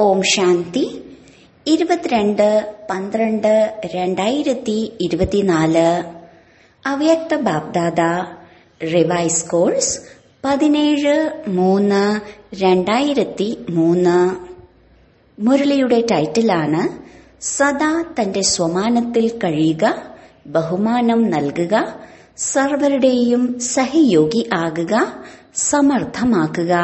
ഓം ശാന്തി ഇരുപത്തിരണ്ട് പന്ത്രണ്ട് രണ്ടായിരത്തി ഇരുപത്തിനാല് അവ്യക്ത ബാബ്ദാദ റിവൈസ് കോഴ്സ് പതിനേഴ് മൂന്ന് രണ്ടായിരത്തി മൂന്ന് മുരളിയുടെ ടൈറ്റിലാണ് സദാ തന്റെ സ്വമാനത്തിൽ കഴിയുക ബഹുമാനം നൽകുക സർവരുടെയും സഹയോഗി ആകുക സമർത്ഥമാക്കുക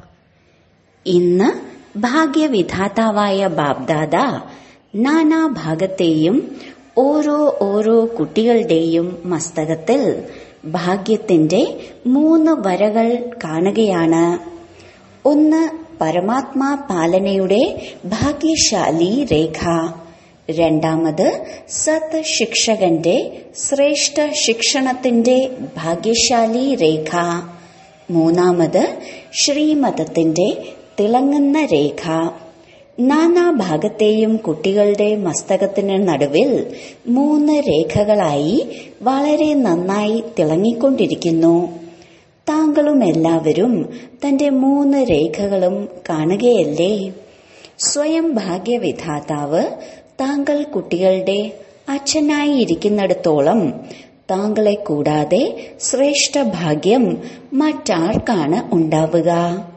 ഇന്ന് ഭാഗ്യവിധാതാവായ ബാബ്ദാദ നാനാഭാഗത്തെയും ഓരോ ഓരോ കുട്ടികളുടെയും മസ്തകത്തിൽ ഭാഗ്യത്തിന്റെ മൂന്ന് വരകൾ കാണുകയാണ് ഒന്ന് പരമാത്മാ പാലനയുടെ ഭാഗ്യശാലി രേഖ രണ്ടാമത് സത് ശിക്ഷകന്റെ ശ്രേഷ്ഠ ശിക്ഷണത്തിന്റെ ഭാഗ്യശാലി രേഖ മൂന്നാമത് ശ്രീമതത്തിന്റെ തിളങ്ങുന്ന രേഖ നാനാഭാഗത്തെയും കുട്ടികളുടെ മസ്തകത്തിന് നടുവിൽ മൂന്ന് രേഖകളായി വളരെ നന്നായി തിളങ്ങിക്കൊണ്ടിരിക്കുന്നു താങ്കളും എല്ലാവരും തന്റെ മൂന്ന് രേഖകളും കാണുകയല്ലേ സ്വയം ഭാഗ്യവിധാതാവ് താങ്കൾ കുട്ടികളുടെ അച്ഛനായി ഇരിക്കുന്നിടത്തോളം താങ്കളെ കൂടാതെ ശ്രേഷ്ഠ ഭാഗ്യം മറ്റാർക്കാണ് ഉണ്ടാവുക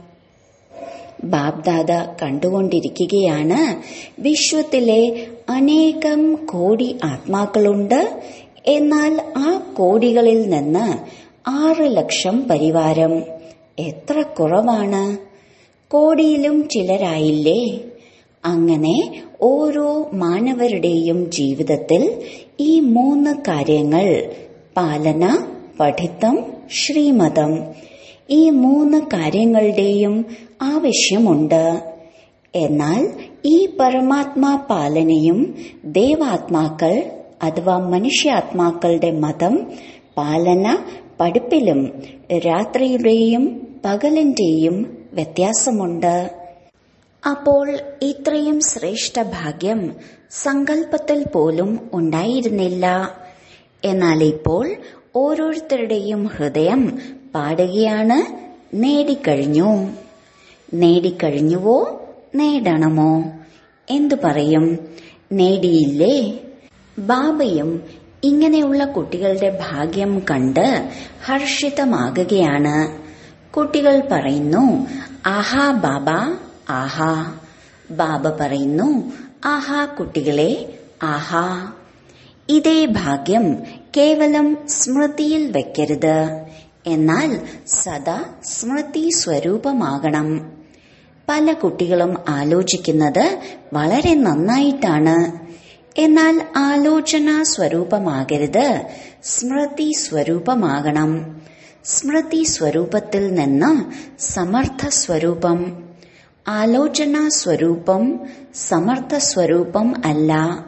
ബാബ്ദാദ കണ്ടുകൊണ്ടിരിക്കുകയാണ് വിശ്വത്തിലെ അനേകം കോടി ആത്മാക്കളുണ്ട് എന്നാൽ ആ കോടികളിൽ നിന്ന് ആറ് ലക്ഷം പരിവാരം എത്ര കുറവാണ് കോടിയിലും ചിലരായില്ലേ അങ്ങനെ ഓരോ മാനവരുടെയും ജീവിതത്തിൽ ഈ മൂന്ന് കാര്യങ്ങൾ പാലന പഠിത്തം ശ്രീമതം ഈ മൂന്ന് കാര്യങ്ങളുടെയും ആവശ്യമുണ്ട് എന്നാൽ ഈ പരമാത്മാ പാലനയും ദേവാത്മാക്കൾ അഥവാ മനുഷ്യാത്മാക്കളുടെ മതം പാലന പഠിപ്പിലും രാത്രിയുടെയും പകലിന്റെയും വ്യത്യാസമുണ്ട് അപ്പോൾ ഇത്രയും ശ്രേഷ്ഠ ഭാഗ്യം സങ്കല്പത്തിൽ പോലും ഉണ്ടായിരുന്നില്ല എന്നാൽ ഇപ്പോൾ ഓരോരുത്തരുടെയും ഹൃദയം പാടുകയാണ് നേടിക്കഴിഞ്ഞു നേടിക്കഴിഞ്ഞുവോ നേടണമോ എന്തു പറയും നേടിയില്ലേ ബാബയും ഇങ്ങനെയുള്ള കുട്ടികളുടെ ഭാഗ്യം കണ്ട് ഹർഷിതമാകുകയാണ് കുട്ടികൾ പറയുന്നു ആഹാ ബാബ ആഹാ ബാബ പറയുന്നു ആഹാ കുട്ടികളെ ആഹാ ഇതേ ഭാഗ്യം കേവലം സ്മൃതിയിൽ വെക്കരുത് എന്നാൽ സദാ സ്മൃതി സ്വരൂപമാകണം പല കുട്ടികളും ആലോചിക്കുന്നത് വളരെ നന്നായിട്ടാണ് എന്നാൽ ആലോചന സ്വരൂപമാകരുത് സ്മൃതി സ്വരൂപമാകണം സ്മൃതി സ്വരൂപത്തിൽ നിന്ന് സമർത്ഥ സ്വരൂപം ആലോചന സ്വരൂപം സമർത്ഥ സ്വരൂപം അല്ല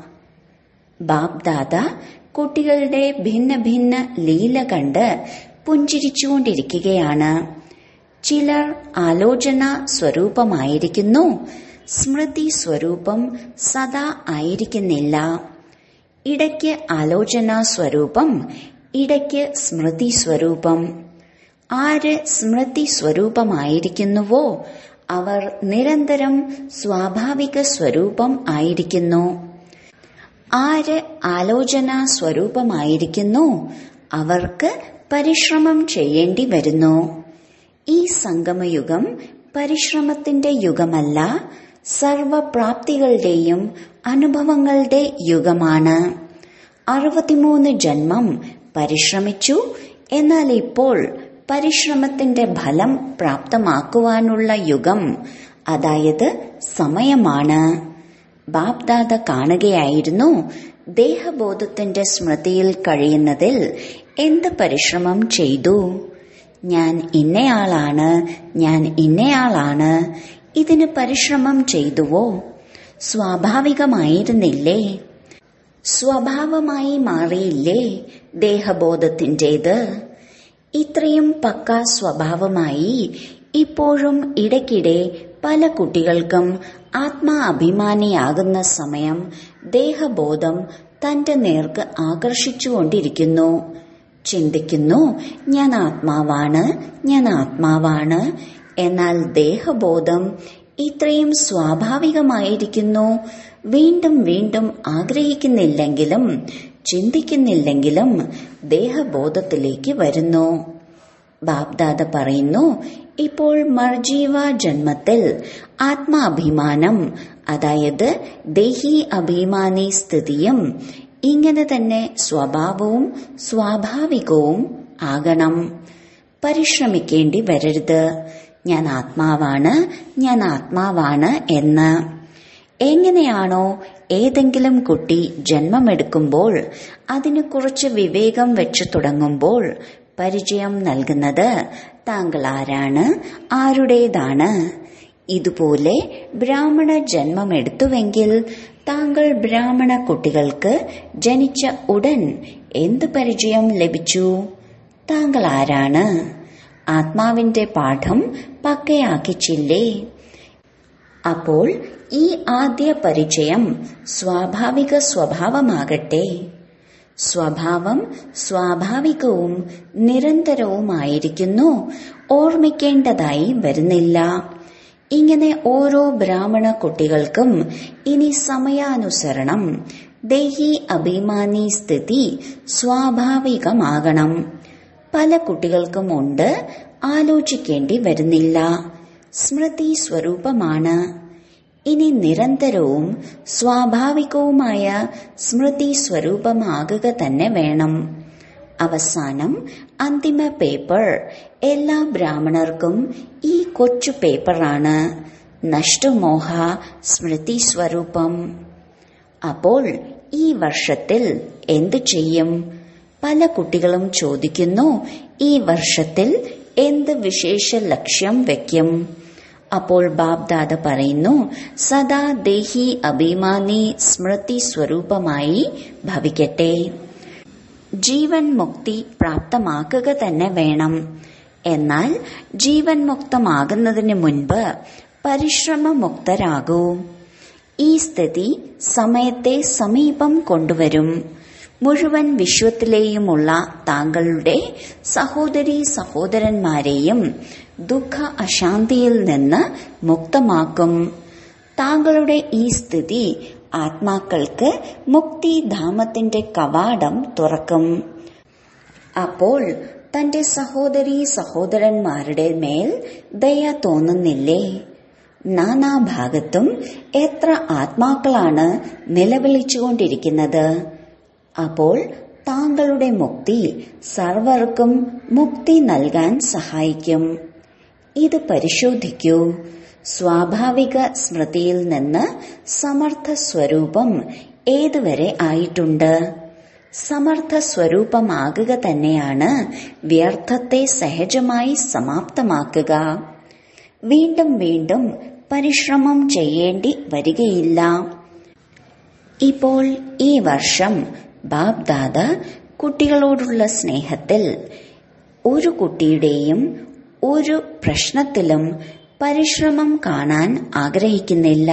ബാബ്ദാദ കുട്ടികളുടെ ഭിന്ന ഭിന്ന ലീല കണ്ട് പുഞ്ചിരിച്ചുകൊണ്ടിരിക്കുകയാണ് ചിലർ ആലോചന സ്വരൂപമായിരിക്കുന്നു സ്മൃതി സ്വരൂപം സദാ ആയിരിക്കുന്നില്ല ഇടയ്ക്ക് ആലോചന സ്വരൂപം ഇടയ്ക്ക് സ്മൃതി സ്വരൂപം ആര് സ്മൃതി സ്വരൂപമായിരിക്കുന്നുവോ അവർ നിരന്തരം സ്വാഭാവിക സ്വരൂപം ആയിരിക്കുന്നു ആര് ആലോചന സ്വരൂപമായിരിക്കുന്നു അവർക്ക് പരിശ്രമം ചെയ്യേണ്ടി വരുന്നു ഈ സംഗമയുഗം പരിശ്രമത്തിന്റെ യുഗമല്ല സർവപ്രാപ്തികളുടെയും അനുഭവങ്ങളുടെ യുഗമാണ് അറുപത്തിമൂന്ന് ജന്മം പരിശ്രമിച്ചു എന്നാൽ ഇപ്പോൾ പരിശ്രമത്തിന്റെ ഫലം പ്രാപ്തമാക്കുവാനുള്ള യുഗം അതായത് സമയമാണ് ബാപ്ദാദ കാണുകയായിരുന്നു ദേഹബോധത്തിന്റെ സ്മൃതിയിൽ കഴിയുന്നതിൽ എന്ത് പരിശ്രമം ചെയ്തു ഞാൻ ഇന്നയാളാണ് ഞാൻ ഇന്നയാളാണ് ഇതിന് പരിശ്രമം ചെയ്തുവോ സ്വാഭാവികമായിരുന്നില്ലേ സ്വഭാവമായി മാറിയില്ലേ ദേഹബോധത്തിൻ്റെത് ഇത്രയും പക്ക സ്വഭാവമായി ഇപ്പോഴും ഇടയ്ക്കിടെ പല കുട്ടികൾക്കും ആത്മാ അഭിമാനിയാകുന്ന സമയം ദേഹബോധം തന്റെ നേർക്ക് ആകർഷിച്ചുകൊണ്ടിരിക്കുന്നു ചിന്തിക്കുന്നു ഞാൻ ആത്മാവാണ് ഞാൻ ആത്മാവാണ് എന്നാൽ ദേഹബോധം ഇത്രയും സ്വാഭാവികമായിരിക്കുന്നു വീണ്ടും വീണ്ടും ആഗ്രഹിക്കുന്നില്ലെങ്കിലും ചിന്തിക്കുന്നില്ലെങ്കിലും ദേഹബോധത്തിലേക്ക് വരുന്നു ബാബ്ദാദ പറയുന്നു ഇപ്പോൾ മർജീവ ജന്മത്തിൽ ആത്മാഭിമാനം അതായത് ദേഹി അഭിമാനി സ്ഥിതിയും ഇങ്ങനെ തന്നെ സ്വഭാവവും സ്വാഭാവികവും ആകണം പരിശ്രമിക്കേണ്ടി വരരുത് ഞാൻ ആത്മാവാണ് ഞാൻ ആത്മാവാണ് എന്ന് എങ്ങനെയാണോ ഏതെങ്കിലും കുട്ടി ജന്മമെടുക്കുമ്പോൾ അതിന് കുറച്ച് വിവേകം വെച്ചു തുടങ്ങുമ്പോൾ പരിചയം നൽകുന്നത് താങ്കൾ ആരാണ് ആരുടേതാണ് ഇതുപോലെ ബ്രാഹ്മണ ജന്മമെടുത്തുവെങ്കിൽ താങ്കൾ ബ്രാഹ്മണ കുട്ടികൾക്ക് ജനിച്ച ഉടൻ എന്ത് പരിചയം ലഭിച്ചു താങ്കൾ ആരാണ് ആത്മാവിന്റെ പാഠം പക്കയാക്കിച്ചില്ലേ അപ്പോൾ ഈ ആദ്യ പരിചയം സ്വാഭാവിക സ്വഭാവമാകട്ടെ സ്വഭാവം സ്വാഭാവികവും നിരന്തരവുമായിരിക്കുന്നു ഓർമ്മിക്കേണ്ടതായി വരുന്നില്ല ഇങ്ങനെ ഓരോ ബ്രാഹ്മണ കുട്ടികൾക്കും ഇനി സമയാനുസരണം ദേഹി അഭിമാനി സ്ഥിതി സ്വാഭാവികമാകണം പല കുട്ടികൾക്കും ഉണ്ട് ആലോചിക്കേണ്ടി വരുന്നില്ല സ്മൃതി സ്വരൂപമാണ് ഇനി നിരന്തരവും സ്വാഭാവികവുമായ സ്മൃതി സ്വരൂപമാകുക തന്നെ വേണം അവസാനം അന്തിമ പേപ്പർ എല്ലാ ബ്രാഹ്മണർക്കും ഈ കൊച്ചു പേപ്പറാണ് നഷ്ടമോഹ സ്മൃതി സ്വരൂപം അപ്പോൾ ഈ വർഷത്തിൽ എന്തു ചെയ്യും പല കുട്ടികളും ചോദിക്കുന്നു ഈ വർഷത്തിൽ എന്ത് വിശേഷ ലക്ഷ്യം വെക്കും അപ്പോൾ ബാബ്ദാദ പറയുന്നു സദാ ദേഹി അഭിമാനി സ്മൃതി സ്വരൂപമായി ഭവിക്കട്ടെ ജീവൻ മുക്തി പ്രാപ്തമാക്കുക തന്നെ വേണം എന്നാൽ ജീവൻ മുക്തമാകുന്നതിന് മുൻപ് പരിശ്രമമുക്തരാകൂ ഈ സ്ഥിതി സമയത്തെ സമീപം കൊണ്ടുവരും മുഴുവൻ വിശ്വത്തിലെയുമുള്ള താങ്കളുടെ സഹോദരി സഹോദരന്മാരെയും ദുഃഖ അശാന്തിയിൽ നിന്ന് മുക്തമാക്കും താങ്കളുടെ ഈ സ്ഥിതി ആത്മാക്കൾക്ക് മുക്തിധാമത്തിന്റെ കവാടം തുറക്കും അപ്പോൾ തന്റെ സഹോദരി സഹോദരന്മാരുടെ മേൽ ദയ തോന്നുന്നില്ലേ നാനാഭാഗത്തും എത്ര ആത്മാക്കളാണ് നിലവിളിച്ചുകൊണ്ടിരിക്കുന്നത് അപ്പോൾ താങ്കളുടെ മുക്തി സർവർക്കും മുക്തി നൽകാൻ സഹായിക്കും ഇത് പരിശോധിക്കൂ സ്വാഭാവിക സ്മൃതിയിൽ നിന്ന് സമർത്ഥ സ്വരൂപം ഏതുവരെ ആയിട്ടുണ്ട് സമർത്ഥ സ്വരൂപമാകുക തന്നെയാണ് വ്യർത്ഥത്തെ സഹജമായി സമാപ്തമാക്കുക വീണ്ടും വീണ്ടും പരിശ്രമം ചെയ്യേണ്ടി വരികയില്ല ഇപ്പോൾ ഈ വർഷം ബാബ്ദാദ കുട്ടികളോടുള്ള സ്നേഹത്തിൽ ഒരു കുട്ടിയുടെയും ഒരു പ്രശ്നത്തിലും പരിശ്രമം കാണാൻ ആഗ്രഹിക്കുന്നില്ല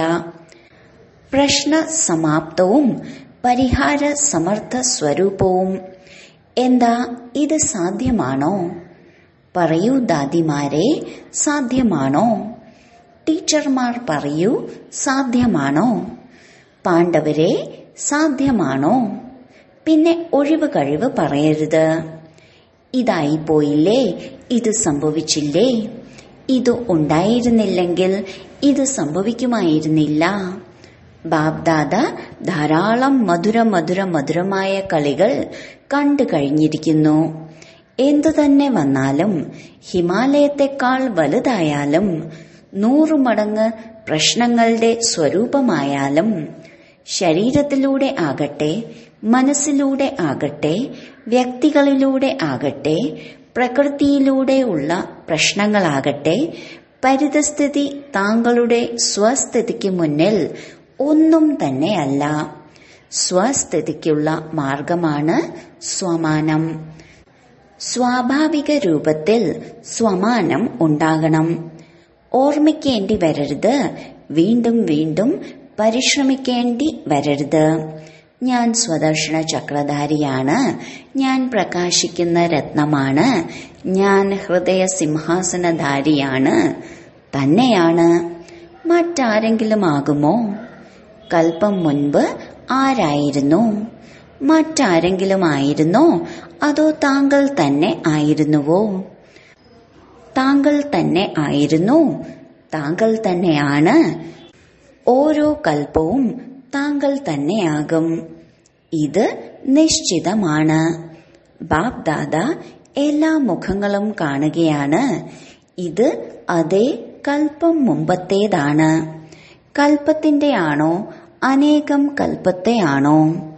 പ്രശ്ന സമാപ്തവും പരിഹാര സമർത്ഥ സ്വരൂപവും എന്താ ഇത് സാധ്യമാണോ പറയൂ ദാദിമാരെ സാധ്യമാണോ ടീച്ചർമാർ പറയൂ സാധ്യമാണോ പാണ്ഡവരെ സാധ്യമാണോ പിന്നെ ഒഴിവ് കഴിവ് പറയരുത് ഇതായി പോയില്ലേ ഇത് സംഭവിച്ചില്ലേ ഇത് ഉണ്ടായിരുന്നില്ലെങ്കിൽ ഇത് സംഭവിക്കുമായിരുന്നില്ല ബാബ്ദാദ ധാരാളം മധുര മധുര മധുരമായ കളികൾ കണ്ടു കഴിഞ്ഞിരിക്കുന്നു എന്തു തന്നെ വന്നാലും ഹിമാലയത്തെക്കാൾ വലുതായാലും നൂറു മടങ്ങ് പ്രശ്നങ്ങളുടെ സ്വരൂപമായാലും ശരീരത്തിലൂടെ ആകട്ടെ മനസ്സിലൂടെ ആകട്ടെ വ്യക്തികളിലൂടെ ആകട്ടെ പ്രകൃതിയിലൂടെയുള്ള പ്രശ്നങ്ങളാകട്ടെ പരിതസ്ഥിതി താങ്കളുടെ സ്വസ്ഥിതിക്ക് മുന്നിൽ ഒന്നും തന്നെയല്ല സ്വസ്ഥിതിക്കുള്ള മാർഗമാണ് സ്വമാനം സ്വാഭാവിക രൂപത്തിൽ സ്വമാനം ഉണ്ടാകണം ഓർമ്മിക്കേണ്ടി വരരുത് വീണ്ടും വീണ്ടും പരിശ്രമിക്കേണ്ടി വരരുത് ഞാൻ സ്വദർശന ചക്രധാരിയാണ് ഞാൻ പ്രകാശിക്കുന്ന രത്നമാണ് ഞാൻ ഹൃദയ സിംഹാസനധാരിയാണ് തന്നെയാണ് മറ്റാരെങ്കിലും ആകുമോ കൽപ്പം മുൻപ് ആരായിരുന്നു മറ്റാരെങ്കിലും ആയിരുന്നോ അതോ താങ്കൾ തന്നെ ആയിരുന്നുവോ താങ്കൾ തന്നെ ആയിരുന്നു താങ്കൾ തന്നെയാണ് ഓരോ കൽപ്പവും താങ്കൾ തന്നെയാകും ഇത് നിശ്ചിതമാണ് ബാബ് ദാദ എല്ലാ മുഖങ്ങളും കാണുകയാണ് ഇത് അതേ കൽപ്പം മുമ്പത്തേതാണ് കൽപ്പത്തിന്റെ ആണോ അനേകം കൽപ്പത്തെ ആണോ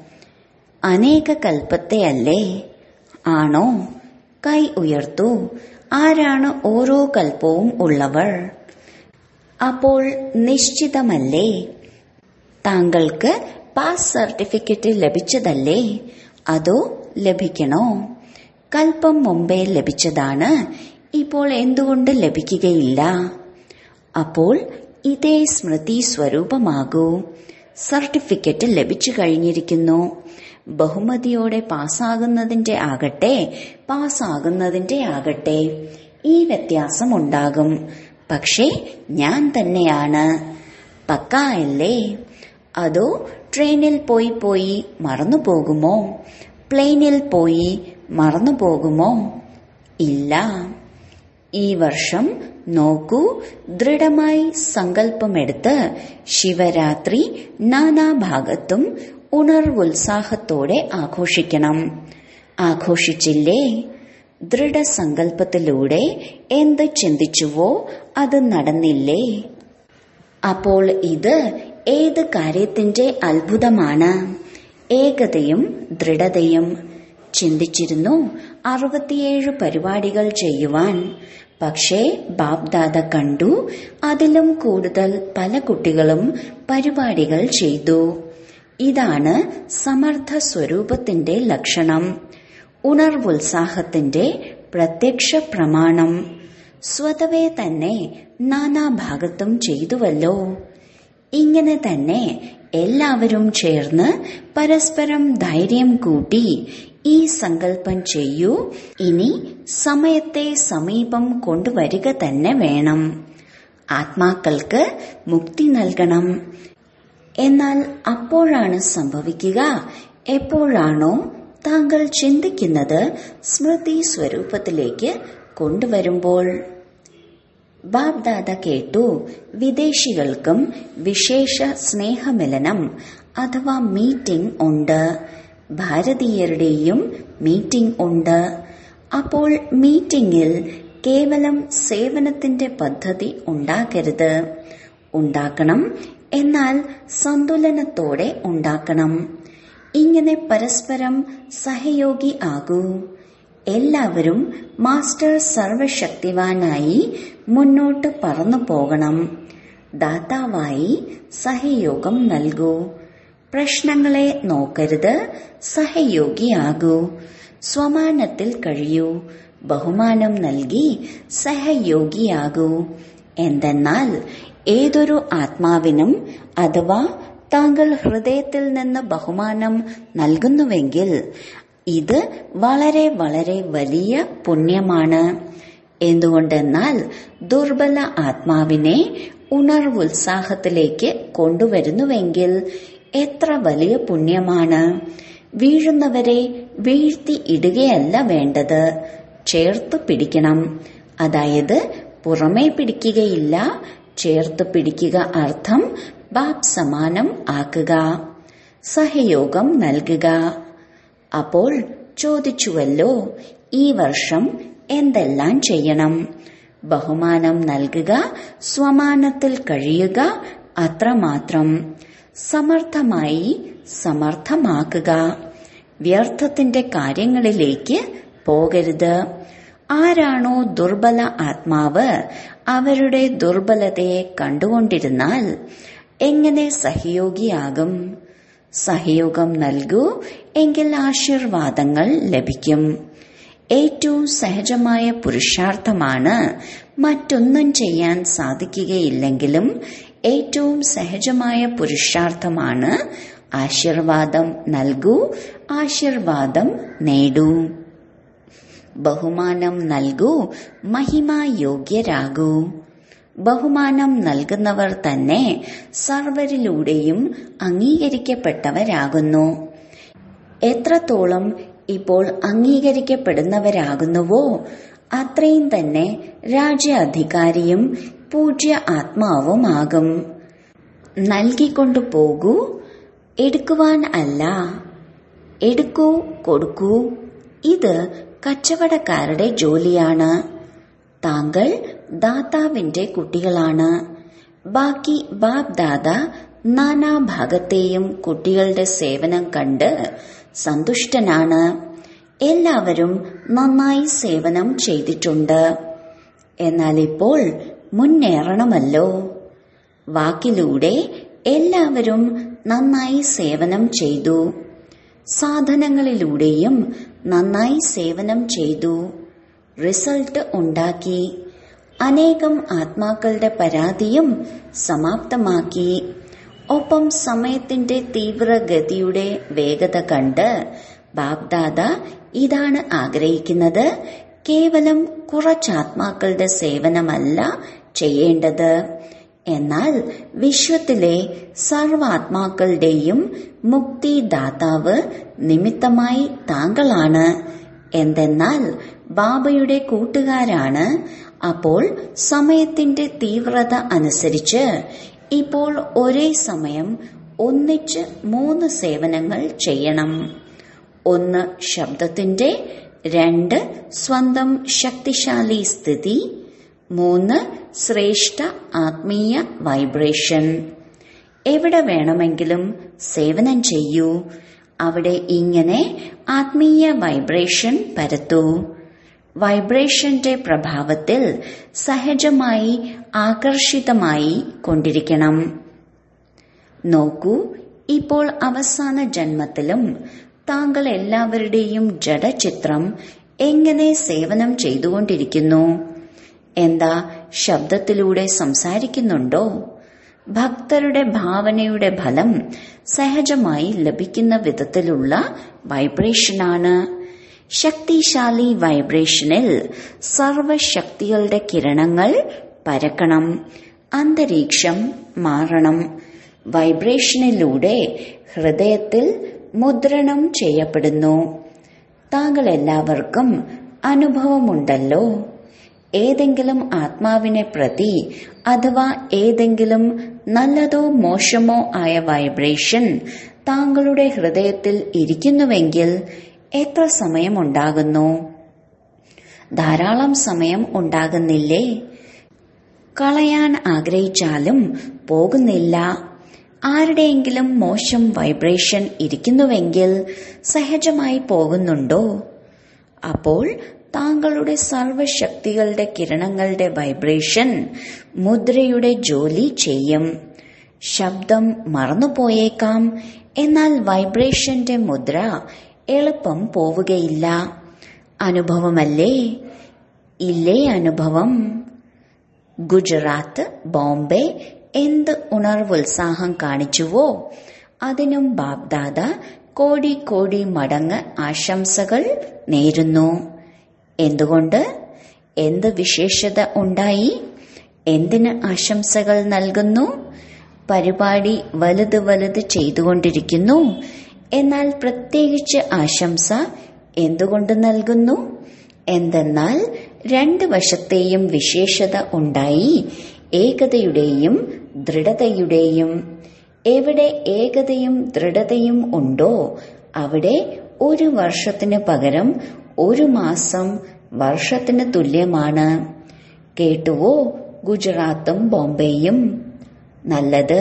അനേക കൽപ്പത്തെ അല്ലേ ആണോ കൈ ഉയർത്തു ആരാണ് ഓരോ കൽപ്പവും ഉള്ളവർ അപ്പോൾ നിശ്ചിതമല്ലേ താങ്കൾക്ക് പാസ് സർട്ടിഫിക്കറ്റ് ലഭിച്ചതല്ലേ അതോ ലഭിക്കണോ കൽപ്പം മുമ്പേ ലഭിച്ചതാണ് ഇപ്പോൾ എന്തുകൊണ്ട് ലഭിക്കുകയില്ല അപ്പോൾ ഇതേ സ്മൃതി സ്വരൂപമാകൂ സർട്ടിഫിക്കറ്റ് ലഭിച്ചു കഴിഞ്ഞിരിക്കുന്നു ബഹുമതിയോടെ പാസ്സാകുന്നതിന്റെ ആകട്ടെ പാസ്സാകുന്നതിന്റെ ആകട്ടെ ഈ വ്യത്യാസം ഉണ്ടാകും പക്ഷേ ഞാൻ തന്നെയാണ് പക്ക അല്ലേ അതോ ട്രെയിനിൽ പോയി പോയി മറന്നു പോകുമോ പ്ലെയിനിൽ പോയി മറന്നു പോകുമോ ഇല്ല ഈ വർഷം നോക്കൂ ദൃഢമായി സങ്കല്പമെടുത്ത് ശിവരാത്രി നാനാഭാഗത്തും ഉണർവുത്സാഹത്തോടെ ആഘോഷിക്കണം ആഘോഷിച്ചില്ലേ ദൃഢസങ്കല്പത്തിലൂടെ എന്ത് ചിന്തിച്ചുവോ അത് നടന്നില്ലേ അപ്പോൾ ഇത് ഏത് കാര്യത്തിന്റെ അത്ഭുതമാണ് ഏകതയും ദൃഢതയും ചിന്തിച്ചിരുന്നു അറുപത്തിയേഴ് പരിപാടികൾ ചെയ്യുവാൻ പക്ഷേ ബാബ്ദാദ കണ്ടു അതിലും കൂടുതൽ പല കുട്ടികളും പരിപാടികൾ ചെയ്തു ഇതാണ് സമർത്ഥ സ്വരൂപത്തിന്റെ ലക്ഷണം ഉണർവുത്സാഹത്തിന്റെ പ്രത്യക്ഷ പ്രമാണം സ്വതവേ തന്നെ നാനാഭാഗത്തും ചെയ്തുവല്ലോ ഇങ്ങനെ തന്നെ എല്ലാവരും ചേർന്ന് പരസ്പരം ധൈര്യം കൂട്ടി ഈ സങ്കല്പം ചെയ്യൂ ഇനി സമയത്തെ സമീപം കൊണ്ടുവരിക തന്നെ വേണം ആത്മാക്കൾക്ക് മുക്തി നൽകണം എന്നാൽ അപ്പോഴാണ് സംഭവിക്കുക എപ്പോഴാണോ താങ്കൾ ചിന്തിക്കുന്നത് സ്മൃതി സ്വരൂപത്തിലേക്ക് കൊണ്ടുവരുമ്പോൾ ബാബ്ദാദ കേട്ടു വിദേശികൾക്കും വിശേഷ സ്നേഹമിലനം അഥവാ മീറ്റിംഗ് ഉണ്ട് ഭാരതീയരുടെയും മീറ്റിംഗ് ഉണ്ട് അപ്പോൾ മീറ്റിംഗിൽ കേവലം സേവനത്തിന്റെ പദ്ധതി ഉണ്ടാക്കരുത് ഉണ്ടാക്കണം എന്നാൽ സന്തുലനത്തോടെ ഉണ്ടാക്കണം ഇങ്ങനെ പരസ്പരം സഹയോഗി ആകൂ എല്ലാവരും മാസ്റ്റർ സർവശക്തിവാനായി മുന്നോട്ട് പറന്നു പോകണം ദാതാവായി സഹയോഗം നൽകൂ പ്രശ്നങ്ങളെ നോക്കരുത് സഹയോഗിയാകൂ സ്വമാനത്തിൽ കഴിയൂ ബഹുമാനം നൽകി സഹയോഗിയാകൂ എന്തെന്നാൽ ഏതൊരു ആത്മാവിനും അഥവാ താങ്കൾ ഹൃദയത്തിൽ നിന്ന് ബഹുമാനം നൽകുന്നുവെങ്കിൽ ഇത് വളരെ വളരെ വലിയ പുണ്യമാണ് എന്തുകൊണ്ടെന്നാൽ ദുർബല ആത്മാവിനെ ഉണർവുത്സാഹത്തിലേക്ക് കൊണ്ടുവരുന്നുവെങ്കിൽ എത്ര വലിയ പുണ്യമാണ് വീഴുന്നവരെ വീഴ്ത്തി ഇടുകയല്ല വേണ്ടത് ചേർത്ത് പിടിക്കണം അതായത് പുറമേ പിടിക്കുകയില്ല ചേർത്ത് പിടിക്കുക അർത്ഥം ബാബ് സമാനം ആക്കുക സഹയോഗം നൽകുക അപ്പോൾ ചോദിച്ചുവല്ലോ ഈ വർഷം എന്തെല്ലാം ചെയ്യണം ബഹുമാനം നൽകുക സ്വമാനത്തിൽ കഴിയുക അത്രമാത്രം സമർത്ഥമായി സമർത്ഥമാക്കുക വ്യർത്ഥത്തിന്റെ കാര്യങ്ങളിലേക്ക് പോകരുത് ആരാണോ ദുർബല ആത്മാവ് അവരുടെ ദുർബലതയെ കണ്ടുകൊണ്ടിരുന്നാൽ എങ്ങനെ സഹയോഗിയാകും സഹയോഗം നൽകൂ എങ്കിൽ ആശീർവാദങ്ങൾ ലഭിക്കും ഏറ്റവും സഹജമായ പുരുഷാർത്ഥമാണ് മറ്റൊന്നും ചെയ്യാൻ സാധിക്കുകയില്ലെങ്കിലും ഏറ്റവും സഹജമായ പുരുഷാർത്ഥമാണ് ആശീർവാദം നൽകൂ ആശീർവാദം നേടൂ ബഹുമാനം നൽകൂ മഹിമായോഗ്യരാകൂ ബഹുമാനം നൽകുന്നവർ തന്നെ സർവരിലൂടെയും അംഗീകരിക്കപ്പെട്ടവരാകുന്നു എത്രത്തോളം ഇപ്പോൾ അംഗീകരിക്കപ്പെടുന്നവരാകുന്നുവോ അത്രയും തന്നെ രാജ്യാധികാരിയും പൂജ്യ ആത്മാവുമാകും നൽകിക്കൊണ്ടു പോകൂ എടുക്കുവാൻ അല്ല എടുക്കൂ കൊടുക്കൂ ഇത് കച്ചവടക്കാരുടെ ജോലിയാണ് താങ്കൾ ദാതാവിന്റെ കുട്ടികളാണ് ബാക്കി ബാബ് ദാദ നാനാഭാഗത്തെയും കുട്ടികളുടെ സേവനം കണ്ട് സന്തുഷ്ടനാണ് എല്ലാവരും നന്നായി സേവനം ചെയ്തിട്ടുണ്ട് എന്നാൽ ഇപ്പോൾ മുന്നേറണമല്ലോ വാക്കിലൂടെ എല്ലാവരും നന്നായി സേവനം ചെയ്തു സാധനങ്ങളിലൂടെയും നന്നായി സേവനം ചെയ്തു റിസൾട്ട് ഉണ്ടാക്കി അനേകം ആത്മാക്കളുടെ പരാതിയും സമാപ്തമാക്കി ഒപ്പം സമയത്തിന്റെ തീവ്രഗതിയുടെ വേഗത കണ്ട് ബാബ്ദാദ ഇതാണ് ആഗ്രഹിക്കുന്നത് കേവലം കുറച്ചാത്മാക്കളുടെ സേവനമല്ല ചെയ്യേണ്ടത് എന്നാൽ വിശ്വത്തിലെ സർവാത്മാക്കളുടെയും മുക്തിദാതാവ് നിമിത്തമായി താങ്കളാണ് എന്തെന്നാൽ ബാബയുടെ കൂട്ടുകാരാണ് അപ്പോൾ സമയത്തിന്റെ തീവ്രത അനുസരിച്ച് ഇപ്പോൾ ഒരേ സമയം ഒന്നിച്ച് മൂന്ന് സേവനങ്ങൾ ചെയ്യണം ഒന്ന് ശബ്ദത്തിന്റെ രണ്ട് സ്വന്തം ശക്തിശാലി സ്ഥിതി മൂന്ന് ശ്രേഷ്ഠ ആത്മീയ വൈബ്രേഷൻ എവിടെ വേണമെങ്കിലും സേവനം ചെയ്യൂ അവിടെ ഇങ്ങനെ ആത്മീയ വൈബ്രേഷൻ പരത്തൂ വൈബ്രേഷന്റെ പ്രഭാവത്തിൽ സഹജമായി ആകർഷിതമായി കൊണ്ടിരിക്കണം നോക്കൂ ഇപ്പോൾ അവസാന ജന്മത്തിലും താങ്കൾ എല്ലാവരുടെയും ജഡചിത്രം എങ്ങനെ സേവനം ചെയ്തുകൊണ്ടിരിക്കുന്നു എന്താ ശബ്ദത്തിലൂടെ സംസാരിക്കുന്നുണ്ടോ ഭക്തരുടെ ഭാവനയുടെ ഫലം സഹജമായി ലഭിക്കുന്ന വിധത്തിലുള്ള വൈബ്രേഷനാണ് ശക്തിശാലി വൈബ്രേഷനിൽ സർവശക്തികളുടെ കിരണങ്ങൾ പരക്കണം അന്തരീക്ഷം മാറണം വൈബ്രേഷനിലൂടെ ഹൃദയത്തിൽ മുദ്രണം ചെയ്യപ്പെടുന്നു താങ്കൾ എല്ലാവർക്കും അനുഭവമുണ്ടല്ലോ ഏതെങ്കിലും ആത്മാവിനെ പ്രതി അഥവാ ഏതെങ്കിലും നല്ലതോ മോശമോ ആയ വൈബ്രേഷൻ താങ്കളുടെ ഹൃദയത്തിൽ ഇരിക്കുന്നുവെങ്കിൽ എത്ര സമയമുണ്ടാകുന്നു ധാരാളം സമയം ഉണ്ടാകുന്നില്ലേ കളയാൻ ആഗ്രഹിച്ചാലും പോകുന്നില്ല ആരുടെയെങ്കിലും മോശം വൈബ്രേഷൻ ഇരിക്കുന്നുവെങ്കിൽ സഹജമായി പോകുന്നുണ്ടോ അപ്പോൾ താങ്കളുടെ സർവശക്തികളുടെ കിരണങ്ങളുടെ വൈബ്രേഷൻ മുദ്രയുടെ ജോലി ചെയ്യും ശബ്ദം മറന്നുപോയേക്കാം എന്നാൽ വൈബ്രേഷന്റെ മുദ്ര എളുപ്പം പോവുകയില്ല അനുഭവമല്ലേ ഇല്ലേ അനുഭവം ഗുജറാത്ത് ബോംബെ എന്ത് ഉണർവുത്സാഹം കാണിച്ചുവോ അതിനും ബാബ്ദാദ കോടി കോടി മടങ്ങ് ആശംസകൾ നേരുന്നു എന്തുകൊണ്ട് എന്ത് വിശേഷത ഉണ്ടായി എന്തിന് ആശംസകൾ നൽകുന്നു പരിപാടി വലുത് വലുത് ചെയ്തുകൊണ്ടിരിക്കുന്നു എന്നാൽ പ്രത്യേകിച്ച് ആശംസ എന്തുകൊണ്ട് നൽകുന്നു എന്തെന്നാൽ രണ്ട് വശത്തെയും വിശേഷത ഉണ്ടായി ഏകതയുടെയും ദൃഢതയുടെയും എവിടെ ഏകതയും ദൃഢതയും ഉണ്ടോ അവിടെ ഒരു വർഷത്തിന് പകരം ഒരു മാസം വർഷത്തിന് തുല്യമാണ് കേട്ടുവോ ഗുജറാത്തും ബോംബെയും നല്ലത്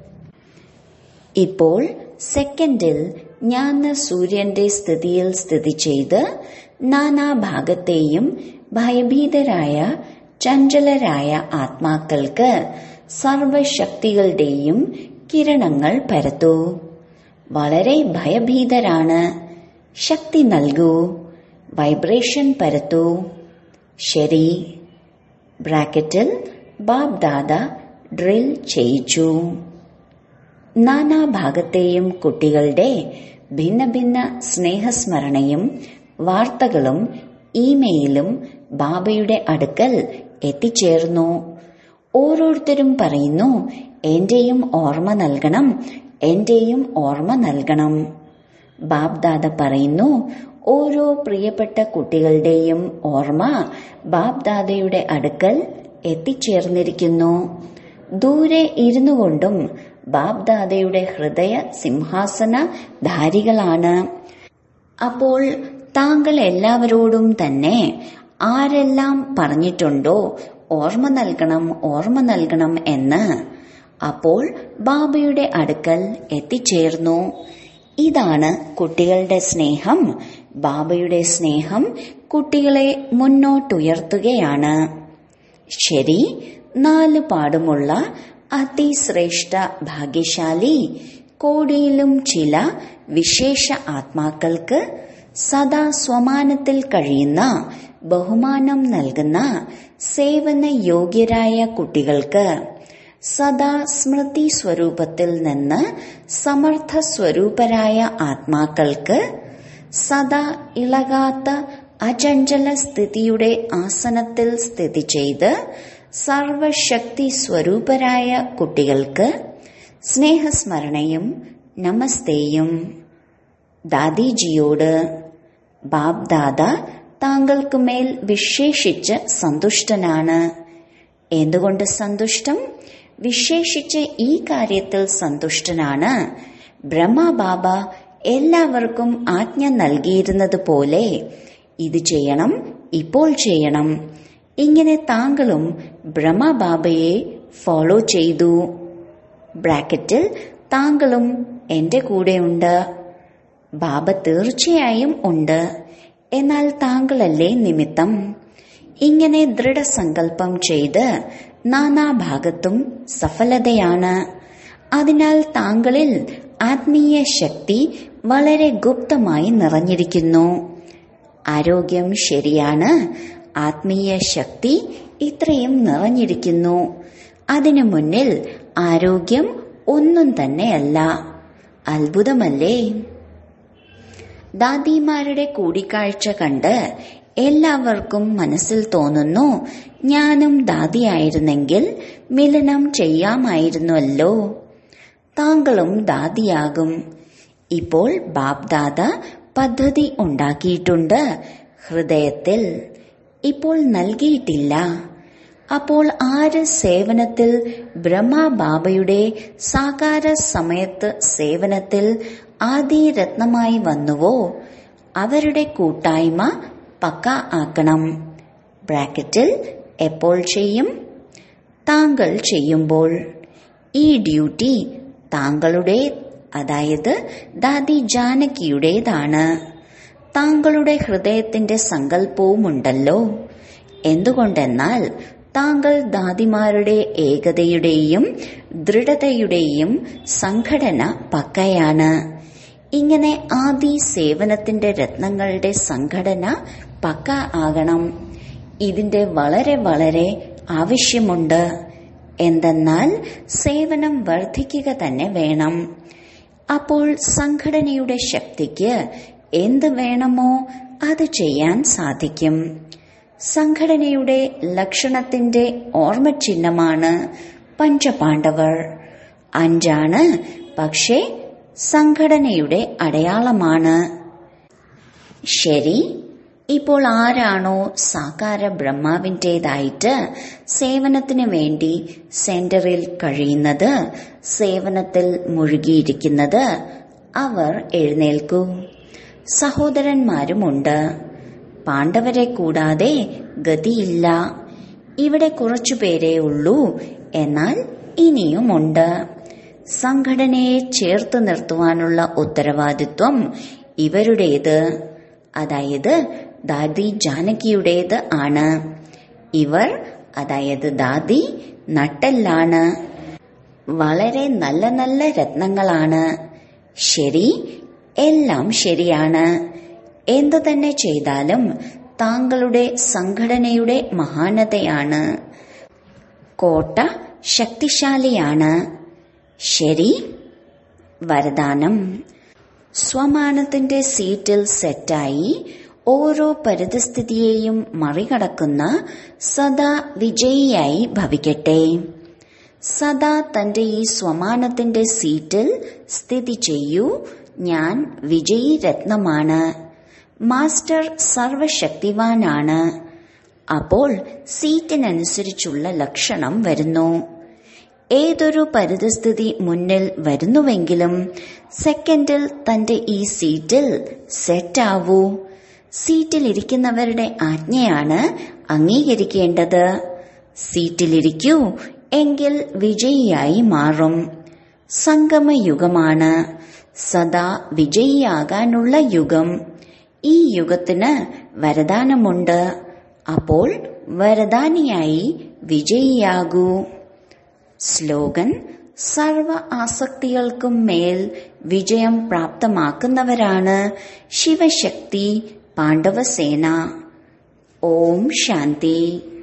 ഇപ്പോൾ സെക്കൻഡിൽ ഞാൻ സൂര്യന്റെ സ്ഥിതിയിൽ സ്ഥിതി ചെയ്ത് നാനാഭാഗത്തെയും ഭയഭീതരായ ചഞ്ചലരായ ആത്മാക്കൾക്ക് സർവശക്തികളുടെയും കിരണങ്ങൾ പരത്തൂ വളരെ ഭയഭീതരാണ് ശക്തി നൽകൂ വൈബ്രേഷൻ പരത്തൂ ശരി ബ്രാക്കറ്റിൽ ബാബ് ദാദ ഡ്രിൽ ചെയ്യിച്ചു നാനാഭാഗത്തെയും കുട്ടികളുടെ ഭിന്ന ഭിന്ന സ്നേഹസ്മരണയും വാർത്തകളും ഇമെയിലും ബാബയുടെ അടുക്കൽ എത്തിച്ചേർന്നു ഓരോരുത്തരും പറയുന്നു എന്റെയും ഓർമ്മ നൽകണം എന്റെയും ഓർമ്മ നൽകണം ബാബ്ദാദ പറയുന്നു ഓരോ പ്രിയപ്പെട്ട കുട്ടികളുടെയും ഓർമ്മ ബാബ്ദാദയുടെ അടുക്കൽ എത്തിച്ചേർന്നിരിക്കുന്നു ദൂരെ ഇരുന്നു കൊണ്ടും ബാബ്ദാദയുടെ ഹൃദയ സിംഹാസന ധാരികളാണ് അപ്പോൾ താങ്കൾ എല്ലാവരോടും തന്നെ ആരെല്ലാം പറഞ്ഞിട്ടുണ്ടോ ഓർമ്മ നൽകണം ഓർമ്മ നൽകണം എന്ന് അപ്പോൾ ബാബയുടെ അടുക്കൽ എത്തിച്ചേർന്നു ഇതാണ് കുട്ടികളുടെ സ്നേഹം ബാബയുടെ സ്നേഹം കുട്ടികളെ മുന്നോട്ടുയർത്തുകയാണ് ശരി നാല് പാടുമുള്ള അതിശ്രേഷ്ഠ ഭാഗ്യശാലി കോടിയിലും ചില വിശേഷ ആത്മാക്കൾക്ക് സദാ സ്വമാനത്തിൽ കഴിയുന്ന ബഹുമാനം നൽകുന്ന സേവന യോഗ്യരായ കുട്ടികൾക്ക് സദാ സ്മൃതി സ്വരൂപത്തിൽ നിന്ന് സമർത്ഥ സ്വരൂപരായ ആത്മാക്കൾക്ക് സദാ ഇളകാത്ത അചഞ്ചല സ്ഥിതിയുടെ ആസനത്തിൽ സ്ഥിതി ചെയ്ത് സർവശക്തി സ്വരൂപരായ കുട്ടികൾക്ക് സ്നേഹസ്മരണയും നമസ്തേയും ദാദിജിയോട് ബാബ് ദാദ താങ്കൾക്ക് മേൽ വിശേഷിച്ച് സന്തുഷ്ടനാണ് എന്തുകൊണ്ട് സന്തുഷ്ടം വിശേഷിച്ച് ഈ കാര്യത്തിൽ സന്തുഷ്ടനാണ് ബ്രഹ്മബാബ എല്ലാവർക്കും ആജ്ഞ നൽകിയിരുന്നത് പോലെ ഇത് ചെയ്യണം ഇപ്പോൾ ചെയ്യണം ഇങ്ങനെ താങ്കളും ബ്രഹ്മബാബയെ ഫോളോ ചെയ്തു ബ്രാക്കറ്റിൽ താങ്കളും എന്റെ കൂടെയുണ്ട് ബാബ തീർച്ചയായും ഉണ്ട് എന്നാൽ താങ്കളല്ലേ നിമിത്തം ഇങ്ങനെ ദൃഢസങ്കല്പം ചെയ്ത് നാനാഭാഗത്തും സഫലതയാണ് അതിനാൽ താങ്കളിൽ ആത്മീയ ശക്തി വളരെ ഗുപ്തമായി നിറഞ്ഞിരിക്കുന്നു ആരോഗ്യം ശരിയാണ് ആത്മീയ ശക്തി ഇത്രയും നിറഞ്ഞിരിക്കുന്നു അതിനു മുന്നിൽ ആരോഗ്യം ഒന്നും തന്നെയല്ല അത്ഭുതമല്ലേ ദാദിമാരുടെ കൂടിക്കാഴ്ച കണ്ട് എല്ലാവർക്കും മനസ്സിൽ തോന്നുന്നു ഞാനും ദാദിയായിരുന്നെങ്കിൽ മിലനം ചെയ്യാമായിരുന്നുവല്ലോ താങ്കളും ദാദിയാകും ഇപ്പോൾ ബാബ്ദാദ പദ്ധതി ഉണ്ടാക്കിയിട്ടുണ്ട് ഹൃദയത്തിൽ ഇപ്പോൾ നൽകിയിട്ടില്ല അപ്പോൾ ആര് സേവനത്തിൽ ബ്രഹ്മബാബയുടെ സാകാര സമയത്ത് സേവനത്തിൽ ആദിരത്നമായി വന്നുവോ അവരുടെ കൂട്ടായ്മ പക്ക ആക്കണം ബ്രാക്കറ്റിൽ എപ്പോൾ ചെയ്യും താങ്കൾ ചെയ്യുമ്പോൾ ഈ ഡ്യൂട്ടി താങ്കളുടെ അതായത് ദാദി ജാനകിയുടേതാണ് താങ്കളുടെ ഹൃദയത്തിന്റെ സങ്കല്പവുമുണ്ടല്ലോ എന്തുകൊണ്ടെന്നാൽ താങ്കൾ ദാദിമാരുടെ ഏകതയുടെയും ദൃഢതയുടെയും സംഘടന പക്കയാണ് ഇങ്ങനെ ആദി സേവനത്തിന്റെ രത്നങ്ങളുടെ സംഘടന പക്ക ആകണം ഇതിന്റെ വളരെ വളരെ ആവശ്യമുണ്ട് എന്തെന്നാൽ സേവനം വർദ്ധിക്കുക തന്നെ വേണം അപ്പോൾ സംഘടനയുടെ ശക്തിക്ക് എന്ത് വേണമോ അത് ചെയ്യാൻ സാധിക്കും സംഘടനയുടെ ലക്ഷണത്തിന്റെ ഓർമ്മചിഹ്നമാണ് പഞ്ചപാണ്ഡവർ അഞ്ചാണ് പക്ഷേ സംഘടനയുടെ അടയാളമാണ് ശരി ഇപ്പോൾ ആരാണോ സാകാര ബ്രഹ്മാവിൻ്റെതായിട്ട് സേവനത്തിന് വേണ്ടി സെന്ററിൽ കഴിയുന്നത് സേവനത്തിൽ മുഴുകിയിരിക്കുന്നത് അവർ എഴുന്നേൽക്കൂ സഹോദരന്മാരുമുണ്ട് പാണ്ഡവരെ കൂടാതെ ഗതിയില്ല ഇവിടെ കുറച്ചുപേരേ ഉള്ളൂ എന്നാൽ ഇനിയുമുണ്ട് സംഘടനയെ ചേർത്ത് നിർത്തുവാനുള്ള ഉത്തരവാദിത്വം ഇവരുടേത് അതായത് ദാദി ജാനകിയുടേത് ആണ് ഇവർ അതായത് ദാദി നട്ടെല്ലാണ് വളരെ നല്ല നല്ല രത്നങ്ങളാണ് ശരി എല്ലാം ശരിയാണ് എന്തു തന്നെ ചെയ്താലും താങ്കളുടെ സംഘടനയുടെ മഹാനതയാണ് കോട്ട ശക്തിശാലിയാണ് ശരി വരദാനം സ്വമാനത്തിന്റെ സീറ്റിൽ സെറ്റായി ഓരോ പരിതസ്ഥിതിയെയും മറികടക്കുന്ന സദാ വിജയിയായി ഭവിക്കട്ടെ സദാ തന്റെ ഈ സ്വമാനത്തിന്റെ സീറ്റിൽ സ്ഥിതി ചെയ്യൂ ഞാൻ വിജയി രത്നമാണ് മാസ്റ്റർ സർവശക്തിവാനാണ് അപ്പോൾ സീറ്റിനനുസരിച്ചുള്ള ലക്ഷണം വരുന്നു ഏതൊരു പരിതസ്ഥിതി മുന്നിൽ വരുന്നുവെങ്കിലും സെക്കൻഡിൽ തന്റെ ഈ സീറ്റിൽ സെറ്റാവൂ സീറ്റിലിരിക്കുന്നവരുടെ ആജ്ഞയാണ് അംഗീകരിക്കേണ്ടത് സീറ്റിലിരിക്കൂ എങ്കിൽ വിജയിയായി മാറും സംഗമയുഗമാണ് സദാ വിജയിയാകാനുള്ള യുഗം ഈ യുഗത്തിന് വരദാനമുണ്ട് അപ്പോൾ വരദാനിയായി വിജയിയാകൂ സ്ലോഗൻ സർവ ആസക്തികൾക്കും മേൽ വിജയം പ്രാപ്തമാക്കുന്നവരാണ് ശിവശക്തി പാണ്ഡവസേന ഓം ശാന്തി